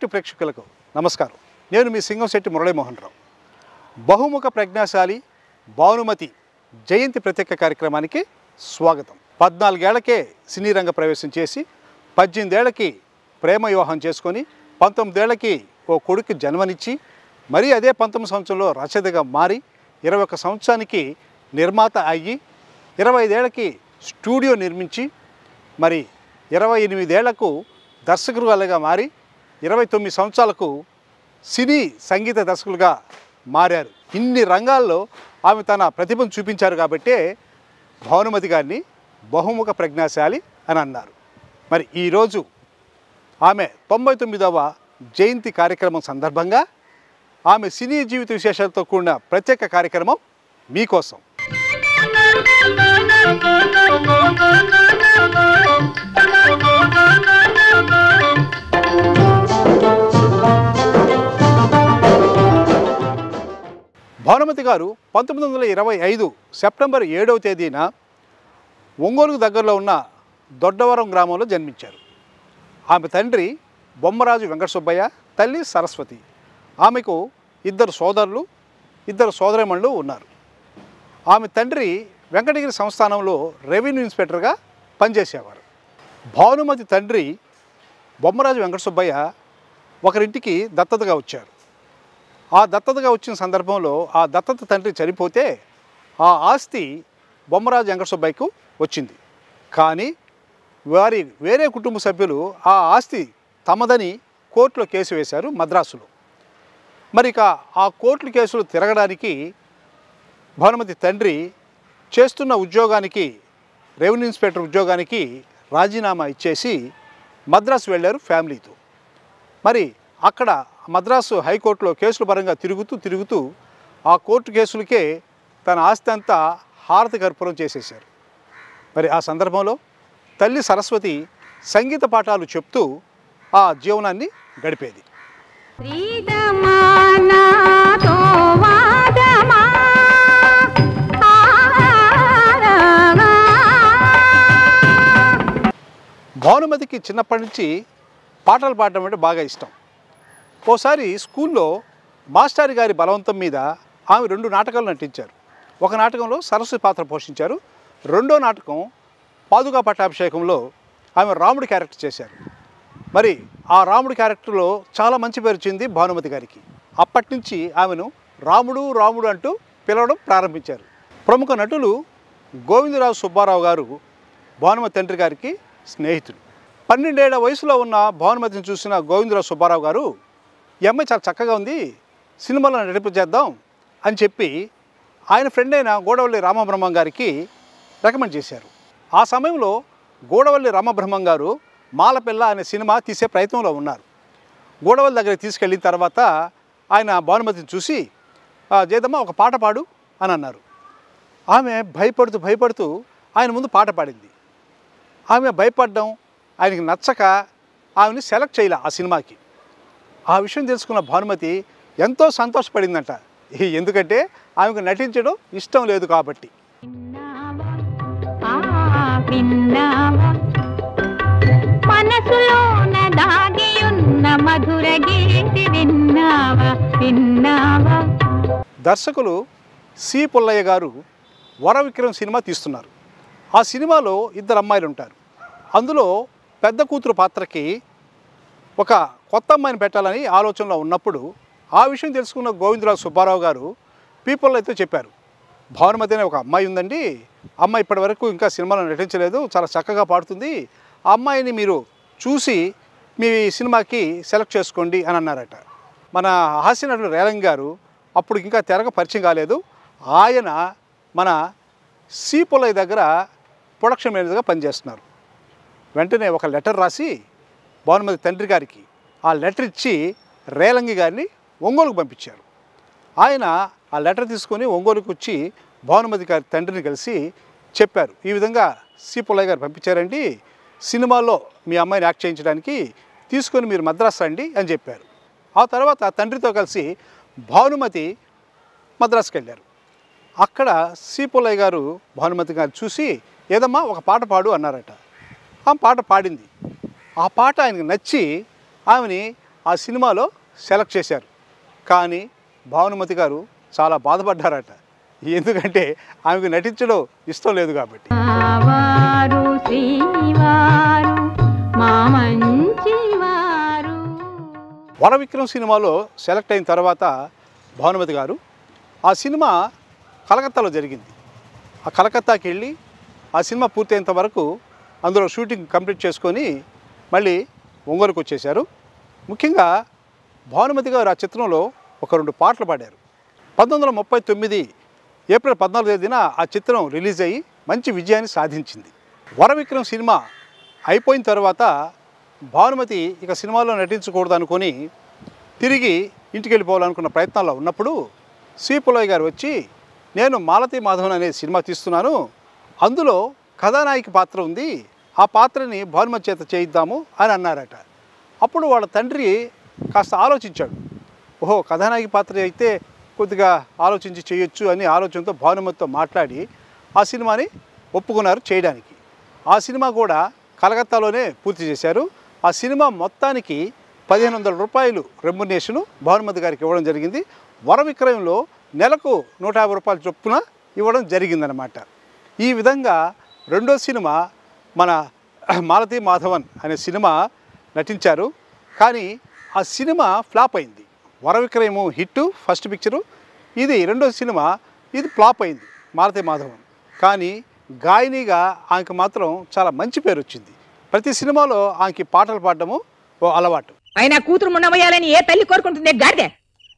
TV ప్రేక్షకులకు నమస్కారం నేను మీ సింగంశెట్టి మురళీమోహన్ రావు బహుముఖ ప్రజ్ఞాశాలి భానుమతి జయంతి ప్రత్యేక కార్యక్రమానికి స్వాగతం పద్నాలుగేళ్లకే సినీ రంగ ప్రవేశం చేసి పద్దెనిమిదేళ్లకి ప్రేమ వివాహం చేసుకొని పంతొమ్మిదేళ్లకి ఓ కొడుకు జన్మనిచ్చి మరీ అదే పంతొమ్మిది సంవత్సరంలో రచయితగా మారి ఇరవై ఒక్క సంవత్సరానికి నిర్మాత అయ్యి ఇరవై ఐదేళ్లకి స్టూడియో నిర్మించి మరి ఇరవై ఎనిమిదేళ్లకు దర్శకులుగా మారి ఇరవై తొమ్మిది సంవత్సరాలకు సినీ సంగీత దర్శకులుగా మారారు ఇన్ని రంగాల్లో ఆమె తన ప్రతిభను చూపించారు కాబట్టే భానుమతి గారిని బహుముఖ ప్రజ్ఞాశాలి అని అన్నారు మరి ఈరోజు ఆమె తొంభై తొమ్మిదవ జయంతి కార్యక్రమం సందర్భంగా ఆమె సినీ జీవిత విశేషాలతో కూడిన ప్రత్యేక కార్యక్రమం మీకోసం భానుమతి గారు పంతొమ్మిది వందల ఇరవై ఐదు సెప్టెంబర్ ఏడవ తేదీన ఒంగోలుకు దగ్గరలో ఉన్న దొడ్డవరం గ్రామంలో జన్మించారు ఆమె తండ్రి బొమ్మరాజు వెంకట సుబ్బయ్య తల్లి సరస్వతి ఆమెకు ఇద్దరు సోదరులు ఇద్దరు సోదరిమణులు ఉన్నారు ఆమె తండ్రి వెంకటగిరి సంస్థానంలో రెవెన్యూ ఇన్స్పెక్టర్గా పనిచేసేవారు భానుమతి తండ్రి బొమ్మరాజు వెంకట సుబ్బయ్య ఒకరింటికి దత్తతగా వచ్చారు ఆ దత్తతగా వచ్చిన సందర్భంలో ఆ దత్తత తండ్రి చనిపోతే ఆ ఆస్తి బొమ్మరాజు వెంకట సుబ్బయ్యకు వచ్చింది కానీ వారి వేరే కుటుంబ సభ్యులు ఆ ఆస్తి తమదని కోర్టులో కేసు వేశారు మద్రాసులో మరి ఇక ఆ కోర్టుల కేసులు తిరగడానికి భానుమతి తండ్రి చేస్తున్న ఉద్యోగానికి రెవెన్యూ ఇన్స్పెక్టర్ ఉద్యోగానికి రాజీనామా ఇచ్చేసి మద్రాసు వెళ్ళారు ఫ్యామిలీతో మరి అక్కడ మద్రాసు హైకోర్టులో కేసుల పరంగా తిరుగుతూ తిరుగుతూ ఆ కోర్టు కేసులకే తన ఆస్తి అంతా హారతి కర్పూరం చేసేశారు మరి ఆ సందర్భంలో తల్లి సరస్వతి సంగీత పాఠాలు చెప్తూ ఆ జీవనాన్ని గడిపేది ప్రీతమా నాతో వాదమా భానుమతికి చిన్నప్పటి నుంచి పాటలు పాడడం అంటే బాగా ఇష్టం ఓసారి స్కూల్లో మాస్టారి గారి బలవంతం మీద ఆమె రెండు నాటకాలు నటించారు ఒక నాటకంలో సరస్వతి పాత్ర పోషించారు రెండో నాటకం పాదుకా పట్టాభిషేకంలో ఆమె రాముడి క్యారెక్టర్ చేశారు మరి ఆ రాముడి క్యారెక్టర్లో చాలా మంచి పేరు వచ్చింది భానుమతి గారికి అప్పటి నుంచి ఆమెను రాముడు రాముడు అంటూ పిలవడం ప్రారంభించారు ప్రముఖ నటులు గోవిందరావు సుబ్బారావు గారు భానుమతి తండ్రి గారికి స్నేహితులు పన్నెండేళ్ల వయసులో ఉన్న భానుమతిని చూసిన గోవిందరావు సుబ్బారావు గారు ఈ అమ్మాయి చాలా చక్కగా ఉంది సినిమాలో నడిపి చేద్దాం అని చెప్పి ఆయన ఫ్రెండ్ అయిన గోడవల్లి రామబ్రహ్మం గారికి రికమెండ్ చేశారు ఆ సమయంలో గోడవల్లి రామబ్రహ్మం గారు మాలపిల్ల అనే సినిమా తీసే ప్రయత్నంలో ఉన్నారు గోడవల్లి దగ్గర తీసుకెళ్ళిన తర్వాత ఆయన భానుమతిని చూసి "ఆ, జయదమ్మ ఒక పాట పాడు అని అన్నారు ఆమె భయపడుతూ భయపడుతూ ఆయన ముందు పాట పాడింది ఆమె భయపడడం ఆయనకి నచ్చక ఆమెని సెలెక్ట్ చేయలే ఆ సినిమాకి ఆ విషయం తెలుసుకున్న భానుమతి ఎంతో సంతోషపడిందంట ఈ- ఎందుకంటే ఆమెకు నటించడం ఇష్టం లేదు కాబట్టి విన్నావా ఆ విన్నావా మనసులోన దాగియున్న మధుర గీతి విన్నావా విన్నావా దర్శకులు సి పుల్లయ్య గారు వర విక్రమ్ సినిమా తీస్తున్నారు ఆ సినిమాలో ఇద్దరు అమ్మాయిలు ఉంటారు అందులో పెద్ద కూతురు పాత్రకి ఒక కొత్త అమ్మాయిని పెట్టాలని ఆలోచనలో ఉన్నప్పుడు ఆ విషయం తెలుసుకున్న గోవిందరావు సుబ్బారావు గారు పీపుల్ అయితే చెప్పారు భానుమతి అనే ఒక అమ్మాయి ఉందండి అమ్మాయి ఇప్పటి వరకు ఇంకా సినిమాలో నటించలేదు చాలా చక్కగా పాడుతుంది ఆ అమ్మాయిని మీరు చూసి మీ సినిమాకి సెలెక్ట్ చేసుకోండి అని అన్నారట మన హాస్య నటుడు రేలంగ్ గారు అప్పుడు ఇంకా తెరగ పరిచయం కాలేదు ఆయన మన సి పుల్లయ్య దగ్గర ప్రొడక్షన్ మేనేజర్గా పనిచేస్తున్నారు వెంటనే ఒక లెటర్ రాసి భానుమతి తండ్రి గారికి ఆ లెటర్ ఇచ్చి రేలంగి గారిని ఒంగోలుకు పంపించారు ఆయన ఆ లెటర్ తీసుకొని ఒంగోలుకు వచ్చి భానుమతి గారి తండ్రిని కలిసి చెప్పారు ఈ విధంగా సి పుల్లయ్య గారు పంపించారండి సినిమాలో మీ అమ్మాయిని యాక్ట్ చేయించడానికి తీసుకొని మీరు మద్రాసు రండి అని చెప్పారు ఆ తర్వాత తండ్రితో కలిసి భానుమతి మద్రాసుకి వెళ్ళారు అక్కడ సి పుల్లయ్య గారు భానుమతి గారు చూసి ఏదమ్మా ఒక పాట పాడు అన్నారట ఆ పాట పాడింది ఆ పాట ఆయనకు నచ్చి ఆమెని ఆ సినిమాలో సెలెక్ట్ చేశారు కానీ భానుమతి గారు చాలా బాధపడ్డారట ఎందుకంటే ఆమెకు నటించడం ఇష్టం లేదు కాబట్టి వారు శ్రీవారు మా మంచివారు వరవిక్రమ్ సినిమాలో సెలెక్ట్ అయిన తర్వాత భానుమతి గారు ఆ సినిమా కలకత్తాలో జరిగింది ఆ కలకత్తాకి వెళ్ళి ఆ సినిమా పూర్తయినంత వరకు అందులో షూటింగ్ కంప్లీట్ చేసుకొని మళ్ళీ ఒంగోలుకు వచ్చేశారు ముఖ్యంగా భానుమతి గారు ఆ చిత్రంలో ఒక రెండు పాటలు పాడారు పంతొమ్మిది వందల ముప్పై తొమ్మిది ఏప్రిల్ పద్నాలుగు తేదీన ఆ చిత్రం రిలీజ్ అయ్యి మంచి విజయాన్ని సాధించింది వరవిక్రమ్ సినిమా అయిపోయిన తర్వాత భానుమతి ఇక సినిమాలో నటించకూడదు అనుకొని తిరిగి ఇంటికి వెళ్ళిపోవాలనుకున్న ప్రయత్నాల్లో ఉన్నప్పుడు సి పుల్లయ్య గారు వచ్చి నేను మాలతి మాధవన్ అనే సినిమా తీస్తున్నాను అందులో కథానాయకి పాత్ర ఉంది ఆ పాత్రని భానుమతి చేత చేయిద్దాము అని అన్నారట అప్పుడు వాళ్ళ తండ్రి కాస్త ఆలోచించాడు ఓహో కథానాయకి పాత్ర అయితే కొద్దిగా ఆలోచించి చేయొచ్చు అని ఆలోచనతో భానుమతితో మాట్లాడి ఆ సినిమాని ఒప్పుకున్నారు చేయడానికి ఆ సినిమా కూడా కలకత్తాలోనే పూర్తి చేశారు ఆ సినిమా మొత్తానికి పదిహేను వందల రూపాయలు రెమ్యునేషను భానుమతి గారికి ఇవ్వడం జరిగింది వర విక్రయంలో నెలకు నూట యాభై రూపాయల చొప్పున ఇవ్వడం జరిగిందనమాట ఈ విధంగా రెండో సినిమా మన మాలతి మాధవన్ అనే సినిమా నటించారు కానీ ఆ సినిమా ఫ్లాప్ అయింది వర విక్రయము హిట్ ఫస్ట్ పిక్చరు ఇది రెండో సినిమా ఇది ఫ్లాప్ అయింది మాలతి మాధవన్ కానీ గాయనిగా ఆమెకు మాత్రం చాలా మంచి పేరు వచ్చింది ప్రతి సినిమాలో ఆమెకి పాటలు పాడడము ఓ అలవాటు అయినా కూతురు ముండమయ్యాలని ఏ తల్లి కోరుకుంటుందే గాడిదే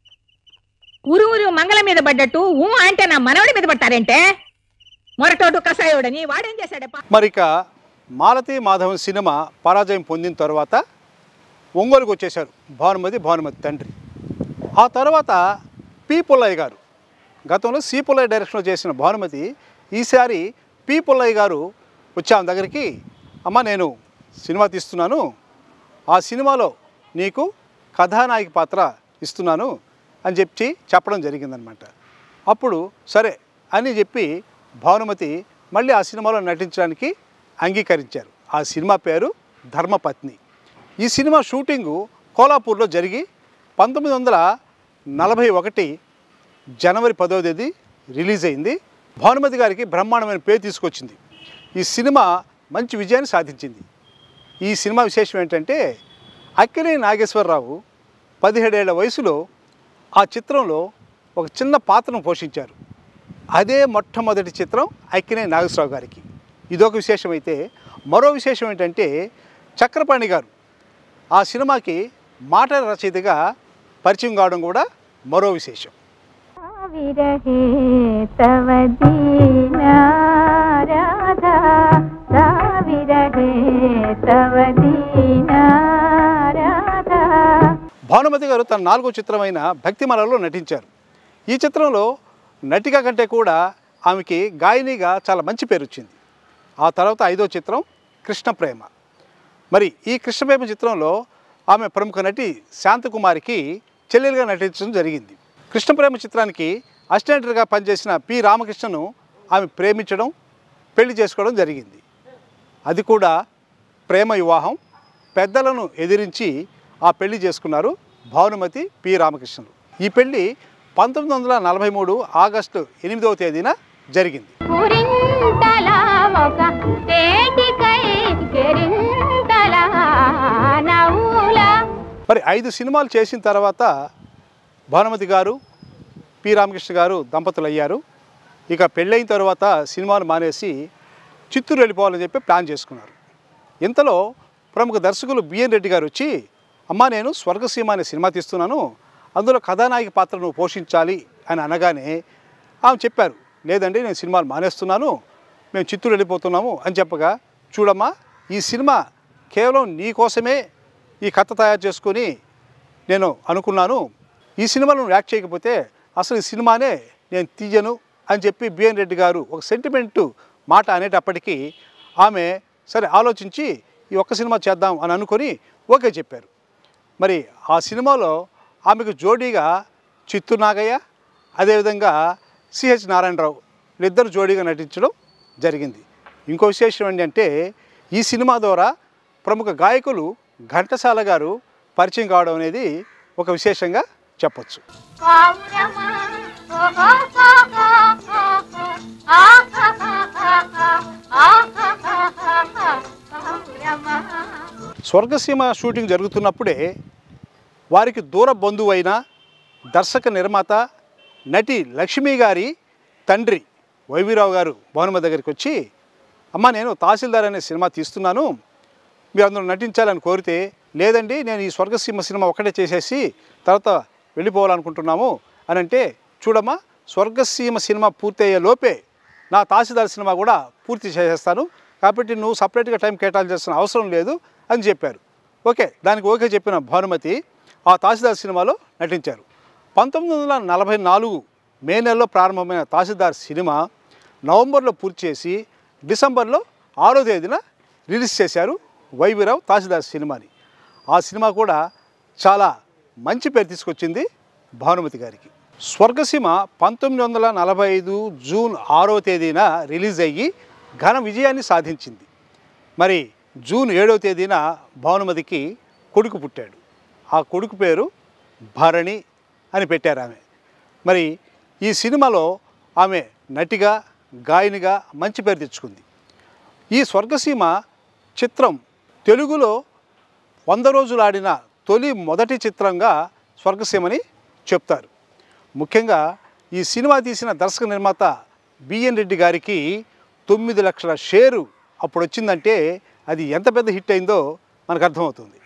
ఊరు ఊరు మంగళం మీద పడ్డట్టు ఊ అంటే నా మనవడి మీద పట్టారంటే మొరటోటు కసాయోడని వాడేం చేశాడప్ప మరిక మాలతి మాధవన్ సినిమా పరాజయం పొందిన తర్వాత ఒంగోలుకు వచ్చేశారు భానుమతి భానుమతి తండ్రి ఆ తర్వాత పి పుల్లయ్య గారు గతంలో సి పుల్లయ్య డైరెక్షన్లో చేసిన భానుమతి ఈసారి పి పుల్లయ్య గారు వచ్చి ఆమె దగ్గరికి అమ్మ నేను సినిమా తీస్తున్నాను ఆ సినిమాలో నీకు కథానాయక పాత్ర ఇస్తున్నాను అని చెప్పి చెప్పడం జరిగిందనమాట అప్పుడు సరే అని చెప్పి భానుమతి మళ్ళీ ఆ సినిమాలో నటించడానికి అంగీకరించారు ఆ సినిమా పేరు ధర్మపత్ని ఈ సినిమా షూటింగు కోలాపూర్లో జరిగి పంతొమ్మిది వందల నలభై ఒకటి జనవరి పదవ తేదీ రిలీజ్ అయింది భానుమతి గారికి బ్రహ్మాండమైన పేరు తీసుకొచ్చింది ఈ సినిమా మంచి విజయాన్ని సాధించింది ఈ సినిమా విశేషం ఏంటంటే అక్కినే నాగేశ్వరరావు పదిహేడేళ్ల వయసులో ఆ చిత్రంలో ఒక చిన్న పాత్రను పోషించారు అదే మొట్టమొదటి చిత్రం అక్కినే నాగేశ్వరరావు గారికి ఇదొక విశేషం అయితే మరో విశేషం ఏంటంటే చక్రపాణి గారు ఆ సినిమాకి మాట రచయితగా పరిచయం కావడం కూడా మరో విశేషం విరహే తవ దీనా రాధా విరహే తవ దీనా రాధా భానుమతి గారు తన నాలుగో చిత్రమైన భక్తిమలలో నటించారు ఈ చిత్రంలో నటిగా కంటే కూడా ఆమెకి గాయనిగా చాలా మంచి పేరు వచ్చింది ఆ తర్వాత ఐదో చిత్రం కృష్ణ ప్రేమ మరి ఈ కృష్ణ ప్రేమ చిత్రంలో ఆమె ప్రముఖ నటి శాంతకుమారికి చెల్లెలుగా నటించడం జరిగింది కృష్ణ ప్రేమ చిత్రానికి అసిస్టెంటర్గా పనిచేసిన పి రామకృష్ణను ఆమె ప్రేమించడం పెళ్లి చేసుకోవడం జరిగింది అది కూడా ప్రేమ వివాహం పెద్దలను ఎదిరించి ఆ పెళ్లి చేసుకున్నారు భానుమతి పి రామకృష్ణులు ఈ పెళ్లి పంతొమ్మిది వందల నలభై మూడు ఆగస్టు ఎనిమిదవ తేదీన జరిగింది పురింతలా ఒక తేటికై కెరింతలా నవ్వులా మరి ఐదు సినిమాలు చేసిన తర్వాత భానుమతి గారు పి రామకృష్ణ గారు దంపతులు అయ్యారు ఇక పెళ్ళైన తర్వాత సినిమాలు మానేసి చిత్తూరు వెళ్ళిపోవాలని చెప్పి ప్లాన్ చేసుకున్నారు ఇంతలో ప్రముఖ దర్శకులు బిఎన్ రెడ్డి గారు వచ్చి అమ్మా నేను స్వర్గసీమ అనే సినిమా తీస్తున్నాను అందులో కథానాయక పాత్ర నువ్వు పోషించాలి అని అనగానే ఆమె చెప్పారు లేదండి నేను సినిమాలు మానేస్తున్నాను మేము చిత్తూరు వెళ్ళిపోతున్నాము అని చెప్పగా చూడమ్మా ఈ సినిమా కేవలం నీ కోసమే ఈ కథ తయారు చేసుకొని నేను అనుకున్నాను ఈ సినిమాలో నువ్వు యాక్ట్ చేయకపోతే అసలు ఈ సినిమానే నేను తీయను అని చెప్పి బిఎన్ రెడ్డి గారు ఒక సెంటిమెంటు మాట అనేటప్పటికీ ఆమె సరే ఆలోచించి ఈ ఒక్క సినిమా చేద్దాం అని అనుకొని ఓకే చెప్పారు మరి ఆ సినిమాలో ఆమెకు జోడీగా చిత్తూరు నాగయ్య అదేవిధంగా సిహెచ్ నారాయణరావు వీళ్ళిద్దరు జోడీగా నటించడం జరిగింది ఇంకో విశేషం ఏంటంటే ఈ సినిమా ద్వారా ప్రముఖ గాయకులు ఘంటసాల గారు పరిచయం కావడం అనేది ఒక విశేషంగా చెప్పొచ్చు పావురమా ఓహో పావురమా స్వర్గసీమ షూటింగ్ జరుగుతున్నప్పుడే వారికి దూర బంధువు అయిన దర్శక నిర్మాత నటి లక్ష్మి గారి తండ్రి వైవీరావు గారు భానుమ దగ్గరికి వచ్చి అమ్మ నేను తహసీల్దార్ అనే సినిమా తీస్తున్నాను మీరు అందులో నటించాలని కోరితే లేదండి నేను ఈ స్వర్గసీమ సినిమా ఒక్కటే చేసేసి తర్వాత వెళ్ళిపోవాలనుకుంటున్నాము అని అంటే చూడమ్మా స్వర్గసీమ సినిమా పూర్తయ్యే లోపే నా తహసీల్దార్ సినిమా కూడా పూర్తి చేసేస్తాను కాబట్టి నువ్వు సపరేట్గా టైం కేటాయించాల్సిన అవసరం లేదు అని చెప్పారు ఓకే దానికి ఓకే చెప్పిన భానుమతి ఆ తహసీల్దార్ సినిమాలో నటించారు పంతొమ్మిది వందల నలభై నాలుగు మే నెలలో ప్రారంభమైన తహసీల్దార్ సినిమా నవంబర్లో పూర్తి చేసి డిసెంబర్లో ఆరో తేదీన రిలీజ్ చేశారు వైవీరావు తహసీల్దార్ సినిమాని ఆ సినిమా కూడా చాలా మంచి పేరు తీసుకొచ్చింది భానుమతి గారికి స్వర్గసీమ పంతొమ్మిది వందల నలభై ఐదు జూన్ ఆరో తేదీన రిలీజ్ అయ్యి ఘన విజయాన్ని సాధించింది మరి జూన్ ఏడవ తేదీన భానుమతికి కొడుకు పుట్టాడు ఆ కొడుకు పేరు భరణి అని పెట్టారు ఆమె మరి ఈ సినిమాలో ఆమె నటిగా గాయనిగా మంచి పేరు తెచ్చుకుంది ఈ స్వర్గసీమ చిత్రం తెలుగులో వంద రోజులు ఆడిన తొలి మొదటి చిత్రంగా స్వర్గసీమని చెప్తారు ముఖ్యంగా ఈ సినిమా తీసిన దర్శక నిర్మాత బిఎన్ రెడ్డి గారికి తొమ్మిది లక్షల షేరు అప్పుడు వచ్చిందంటే అది ఎంత పెద్ద హిట్ అయిందో మనకు అర్థమవుతుంది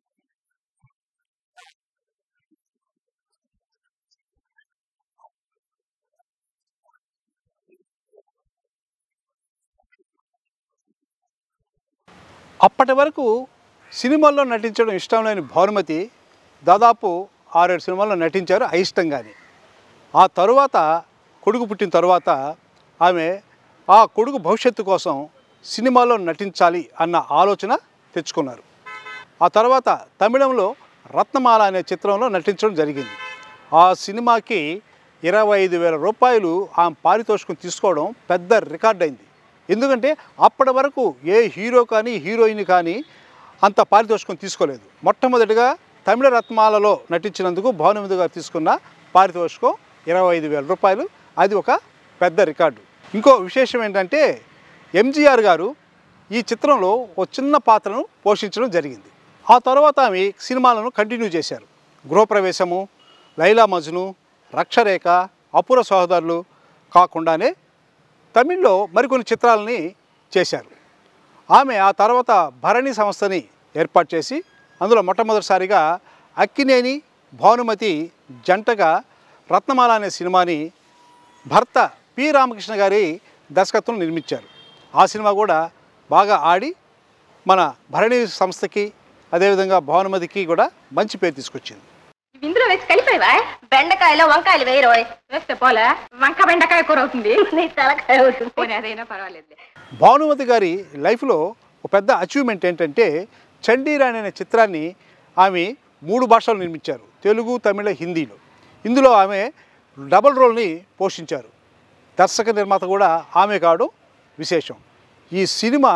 అప్పటి వరకు సినిమాల్లో నటించడం ఇష్టం లేని భానుమతి దాదాపు ఆరేడు సినిమాల్లో నటించారు అయిష్టంగానే ఆ తరువాత కొడుకు పుట్టిన తరువాత ఆమె ఆ కొడుకు భవిష్యత్తు కోసం సినిమాలో నటించాలి అన్న ఆలోచన తెచ్చుకున్నారు ఆ తర్వాత తమిళంలో రత్నమాల అనే చిత్రంలో నటించడం జరిగింది ఆ సినిమాకి ఇరవై ఐదు వేల రూపాయలు ఆమె పారితోషికం తీసుకోవడం పెద్ద రికార్డ్ అయింది ఎందుకంటే అప్పటి వరకు ఏ హీరో కానీ హీరోయిన్ కానీ అంత పారితోషికం తీసుకోలేదు మొట్టమొదటిగా తమిళ రత్నాలలో నటించినందుకు భానుమతి గారు తీసుకున్న పారితోషికం ఇరవై ఐదు వేల రూపాయలు అది ఒక పెద్ద రికార్డు ఇంకో విశేషం ఏంటంటే ఎంజీఆర్ గారు ఈ చిత్రంలో ఒక చిన్న పాత్రను పోషించడం జరిగింది ఆ తర్వాత ఆమె సినిమాలను కంటిన్యూ చేశారు గృహప్రవేశము లైలా మజ్ను రక్షరేఖ అపుర సహోదరులు కాకుండానే తమిళ్లో మరికొన్ని చిత్రాలని చేశారు ఆమె ఆ తర్వాత భరణి సంస్థని ఏర్పాటు చేసి అందులో మొట్టమొదటిసారిగా అక్కినేని భానుమతి జంటగా రత్నమాల అనే సినిమాని భర్త పి రామకృష్ణ గారి దర్శకత్వం నిర్మించారు ఆ సినిమా కూడా బాగా ఆడి మన భరణి సంస్థకి అదేవిధంగా భానుమతికి కూడా మంచి పేరు తీసుకొచ్చింది ఇందులో వేసి కలిపాయివా బెండకాయలో వంకాయలు వేయరోయ్ వేస్తే పోలే వంక బెండకాయ కూర అవుతుంది నీ తలకాయ అవుతుంది పోనీ అదైనా పర్వాలేదు భానుమతి గారి లైఫ్లో ఒక పెద్ద అచీవ్మెంట్ ఏంటంటే చండీరాణి అనే చిత్రాన్ని ఆమె మూడు భాషలు నిర్మించారు తెలుగు తమిళ హిందీలో ఇందులో ఆమె డబల్ రోల్ని పోషించారు దర్శక నిర్మాత కూడా ఆమె కాడు విశేషం ఈ సినిమా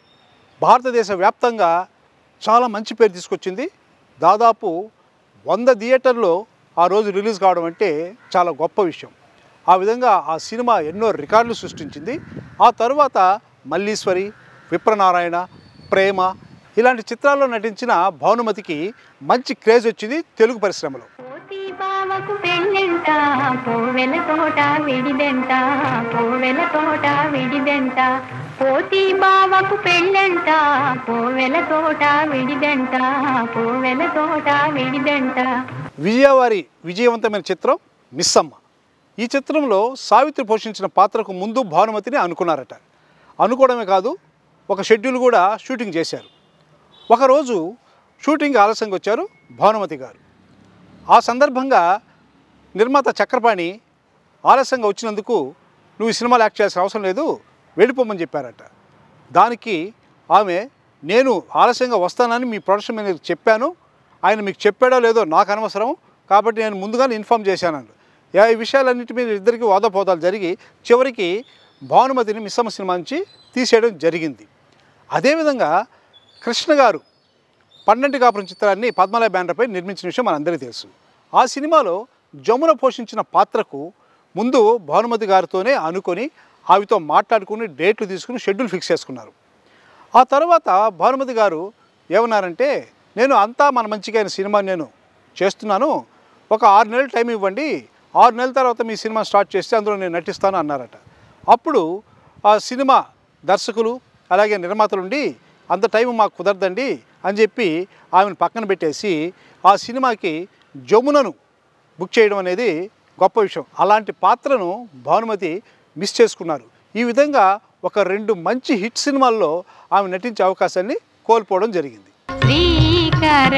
భారతదేశ వ్యాప్తంగా చాలా మంచి పేరు తీసుకొచ్చింది దాదాపు వంద థియేటర్లో ఆ రోజు రిలీజ్ కావడం అంటే చాలా గొప్ప విషయం ఆ విధంగా ఆ సినిమా ఎన్నో రికార్డులు సృష్టించింది ఆ తరువాత మల్లీశ్వరి విప్రనారాయణ ప్రేమ ఇలాంటి చిత్రాల్లో నటించిన భానుమతికి మంచి క్రేజ్ వచ్చింది తెలుగు పరిశ్రమలో పోతి బావకు పెళ్ళెంట పోవెల తోట విడిదెంట పోవెల తోట విడిదెంట పోతి బావకు పెళ్ళెంట పోవెల తోట విడిదెంట పోవెల తోట విడిదెంట విజయవారి విజయవంతమైన చిత్రం మిస్సమ్మ ఈ చిత్రంలో సావిత్రి పోషించిన పాత్రకు ముందు భానుమతిని అనుకున్నారట అనుకోవడమే కాదు ఒక షెడ్యూల్ కూడా షూటింగ్ చేశారు ఒకరోజు షూటింగ్ ఆలస్యంగా వచ్చారు భానుమతి గారు ఆ సందర్భంగా నిర్మాత చక్రపాణి ఆలస్యంగా వచ్చినందుకు నువ్వు ఈ సినిమాలో యాక్ట్ చేయాల్సిన అవసరం లేదు వెళ్ళిపోమని చెప్పారట దానికి ఆమె నేను ఆలస్యంగా వస్తానని మీ ప్రొడక్షన్ మేనేజర్ చెప్పాను ఆయన మీకు చెప్పాడో లేదో నాకు అనవసరం కాబట్టి నేను ముందుగానే ఇన్ఫామ్ చేశాను యా ఈ విషయాలన్నిటి మీద ఇద్దరికి వాదపోతాలు జరిగి చివరికి భానుమతిని మిస్సమ్మ సినిమా నుంచి తీసేయడం జరిగింది అదేవిధంగా కృష్ణ గారు పన్నెండు కాపురం చిత్రాన్ని పద్మలయ బ్యానర్పై నిర్మించిన విషయం మనందరికీ తెలుసు ఆ సినిమాలో జమున పోషించిన పాత్రకు ముందు భానుమతి గారితోనే అనుకొని ఆవితో మాట్లాడుకుని డేట్లు తీసుకుని షెడ్యూల్ ఫిక్స్ చేసుకున్నారు ఆ తర్వాత భానుమతి గారు ఏమన్నారంటే నేను అంతా మన మంచిగా అయిన సినిమా నేను చేస్తున్నాను ఒక ఆరు నెలలు టైం ఇవ్వండి ఆరు నెలల తర్వాత మీ సినిమా స్టార్ట్ చేస్తే అందులో నేను నటిస్తాను అన్నారట అప్పుడు ఆ సినిమా దర్శకులు అలాగే నిర్మాతలు ఉండి అంత టైం మాకు కుదరదండి అని చెప్పి ఆమెను పక్కన పెట్టేసి ఆ సినిమాకి జమునను బుక్ చేయడం అనేది గొప్ప విషయం అలాంటి పాత్రను భానుమతి మిస్ చేసుకున్నారు ఈ విధంగా ఒక రెండు మంచి హిట్ సినిమాల్లో ఆమె నటించే అవకాశాన్ని కోల్పోవడం జరిగింది శ్రీకర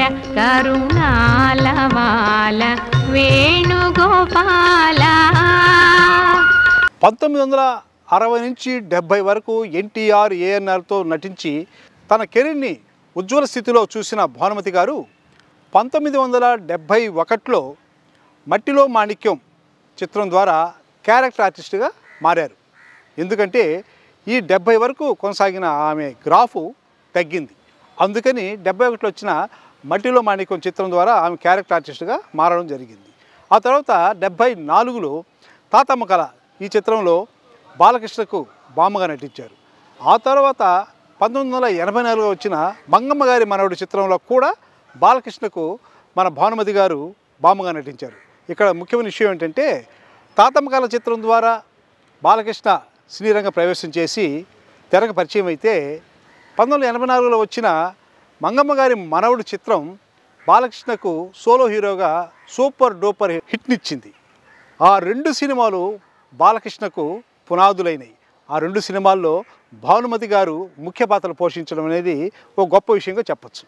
కరుణాలవాల వేణుగోపాల పంతొమ్మిది వందల అరవై నుంచి డెబ్భై వరకు ఎన్టీఆర్ ఏఎన్ఆర్తో నటించి తన కెరీర్ని ఉజ్వల స్థితిలో చూసిన భానుమతి గారు పంతొమ్మిది వందల డెబ్భై ఒకటిలో మట్టిలో మాణిక్యం చిత్రం ద్వారా క్యారెక్టర్ ఆర్టిస్ట్గా మారారు ఎందుకంటే ఈ డెబ్భై వరకు కొనసాగిన ఆమె గ్రాఫు తగ్గింది అందుకని డెబ్బై ఒకటిలో వచ్చిన మట్టిలో మాణిక్యం చిత్రం ద్వారా ఆమె క్యారెక్టర్ ఆర్టిస్ట్గా మారడం జరిగింది ఆ తర్వాత డెబ్భై నాలుగులో తాతమ్మ కళ ఈ చిత్రంలో బాలకృష్ణకు బామ్మగా నటించారు ఆ తర్వాత పంతొమ్మిది వందల ఎనభై నాలుగులో వచ్చిన మంగమ్మ గారి మనవడి చిత్రంలో కూడా బాలకృష్ణకు మన భానుమతి గారు బామ్మగా నటించారు ఇక్కడ ముఖ్యమైన విషయం ఏంటంటే తాతమ్మ కళ చిత్రం ద్వారా బాలకృష్ణ సినీరంగ ప్రవేశం చేసి తెరకు పరిచయం అయితే పంతొమ్మిది వందల ఎనభై నాలుగులో వచ్చిన మంగమ్మ గారి మనవడు చిత్రం బాలకృష్ణకు సోలో హీరోగా సూపర్ డూపర్ హిట్నిచ్చింది ఆ రెండు సినిమాలు బాలకృష్ణకు పునాదులైనవి ఆ రెండు సినిమాల్లో భానుమతి గారు ముఖ్య పాత్రలు పోషించడం అనేది ఒక గొప్ప విషయంగా చెప్పచ్చు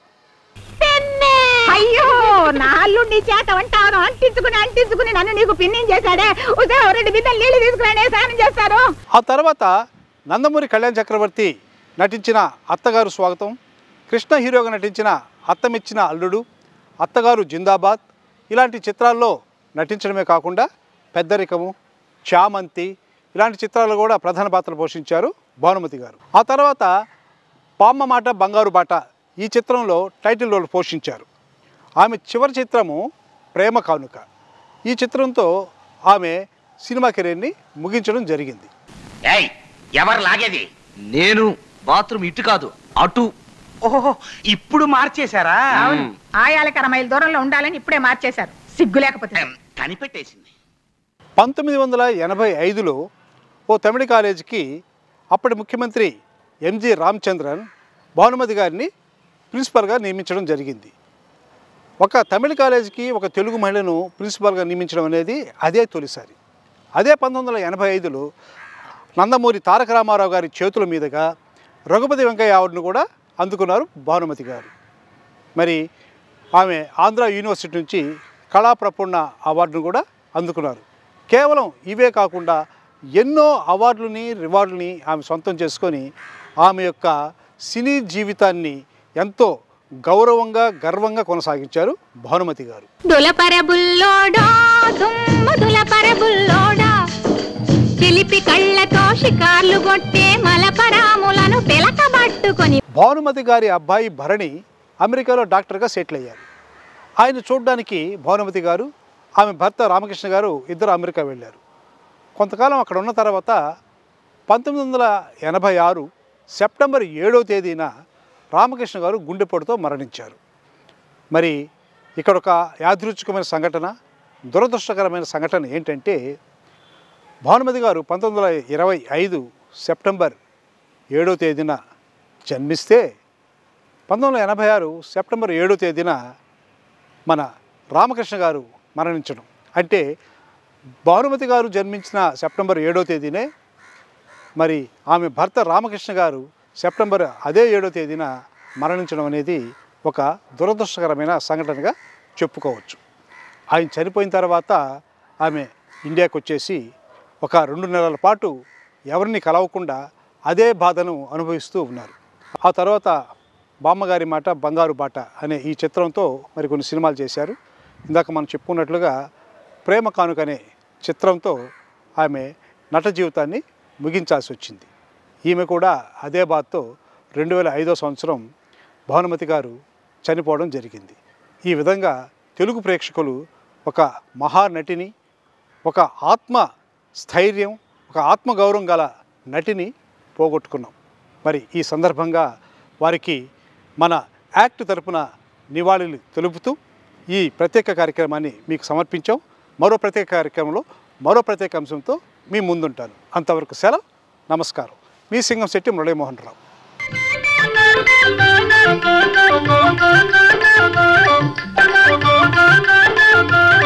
అయ్యో నా అల్లుడిని చేత వంటాను అంటించుకుని అంటించుకుని నన్ను నీకు పిన్నిం చేశాడే ఉదయం రెండు బిడ్డలు నీళ్లు తీసుకురానే స్నానం చేస్తారు ఆ తర్వాత నందమూరి కళ్యాణ్ చక్రవర్తి నటించిన అత్తగారు స్వాగతం కృష్ణ హీరోగా నటించిన అత్తమిచ్చిన అల్లుడు అత్తగారు జిందాబాద్ ఇలాంటి చిత్రాల్లో నటించడమే కాకుండా పెద్దరికము చామంతి ఇలాంటి చిత్రాలు కూడా ప్రధాన పాత్రలు పోషించారు భానుమతి గారు ఆ తర్వాత పామ్మ మాట బంగారు బాట ఈ చిత్రంలో టైటిల్ రోల్ పోషించారు ఆమె చివరి చిత్రము ప్రేమ కానుక ఈ చిత్రంతో ఆమె సినిమా కెరీర్ని ముగించడం జరిగింది ఏయ్ ఎవరు లాగేది నేను బాత్రూమ్ ఇటు కాదు అటు ఓహో ఇప్పుడు మార్చేశారా అవును ఆయాలకి అర మైలు దూరంలో ఉండాలని ఇప్పుడే మార్చేశారు సిగ్గు లేకపోతే ఉమ్, కనిపెట్టేసింది పంతొమ్మిది వందల ఎనభై ఐదులో ఓ తమిళ కాలేజీకి అప్పటి ముఖ్యమంత్రి ఎంజి రామచంద్రన్ భానుమతి గారిని ప్రిన్సిపల్గా నియమించడం జరిగింది ఒక తమిళ కాలేజీకి ఒక తెలుగు మహిళను ప్రిన్సిపల్గా నియమించడం అనేది అదే తొలిసారి అదే పంతొమ్మిది వందల ఎనభై ఐదులో నందమూరి తారక రామారావు గారి చేతుల మీదుగా రఘుపతి వెంకయ్య అవార్డును కూడా అందుకున్నారు భానుమతి గారు మరి ఆమె ఆంధ్ర యూనివర్సిటీ నుంచి కళా ప్రపూర్ణ అవార్డును కూడా అందుకున్నారు కేవలం ఇవే కాకుండా ఎన్నో అవార్డులని రివార్డులని ఆమె సొంతం చేసుకొని ఆమె యొక్క సినీ జీవితాన్ని ఎంతో గౌరవంగా గర్వంగా కొనసాగించారు భానుమతి గారు దులపర బుల్లోడా దుమ్మ దులపర బుల్లోడా చిలిపి కళ్ళతో షికార్లు కొట్టే మలపరాములను పిలకబట్టుకొని భానుమతి గారి అబ్బాయి భరణి అమెరికాలో డాక్టర్గా సెటిల్ అయ్యారు ఆయన చూడడానికి భానుమతి గారు ఆమె భర్త రామకృష్ణ గారు ఇద్దరు అమెరికా వెళ్ళారు కొంతకాలం అక్కడ ఉన్న తర్వాత పంతొమ్మిది వందల ఎనభై ఆరు సెప్టెంబర్ ఏడవ తేదీన రామకృష్ణ గారు గుండెపోటుతో మరణించారు మరి ఇక్కడ ఒక యాదృచ్ఛికమైన సంఘటన దురదృష్టకరమైన సంఘటన ఏంటంటే భానుమతి గారు పంతొమ్మిది వందల ఇరవై ఐదు సెప్టెంబర్ ఏడో తేదీన జన్మిస్తే పంతొమ్మిది వందల ఎనభై ఆరు సెప్టెంబర్ ఏడో తేదీన మన రామకృష్ణ గారు మరణించడం అంటే భానుమతి గారు జన్మించిన సెప్టెంబర్ ఏడో తేదీనే మరి ఆమె భర్త రామకృష్ణ గారు సెప్టెంబర్ అదే ఏడో తేదీన మరణించడం అనేది ఒక దురదృష్టకరమైన సంఘటనగా చెప్పుకోవచ్చు ఆయన చనిపోయిన తర్వాత ఆమె ఇండియాకు వచ్చేసి ఒక రెండు నెలల పాటు ఎవరిని కలవకుండా అదే బాధను అనుభవిస్తూ ఉన్నారు ఆ తర్వాత బామ్మగారి మాట బంగారు బాట అనే ఈ చిత్రంతో మరి కొన్ని సినిమాలు చేశారు ఇందాక మనం చెప్పుకున్నట్లుగా ప్రేమ కానుక అనే చిత్రంతో ఆమె నట జీవితాన్ని ముగించాల్సి వచ్చింది ఈమె కూడా అదే బాధతో రెండు వేల ఐదో సంవత్సరం భానుమతి గారు చనిపోవడం జరిగింది ఈ విధంగా తెలుగు ప్రేక్షకులు ఒక మహానటిని ఒక ఆత్మ స్థైర్యం ఒక ఆత్మగౌరవం గల నటిని పోగొట్టుకున్నాం మరి ఈ సందర్భంగా వారికి మన యాక్ట్ తరపున నివాళులు తెలుపుతూ ఈ ప్రత్యేక కార్యక్రమాన్ని మీకు సమర్పించాం మరో ప్రత్యేక కార్యక్రమంలో మరో ప్రత్యేక అంశంతో మీ ముందుంటాను అంతవరకు సెలవు నమస్కారం మీ సింగం శెట్టి మురళీమోహన్ రావు Thank you.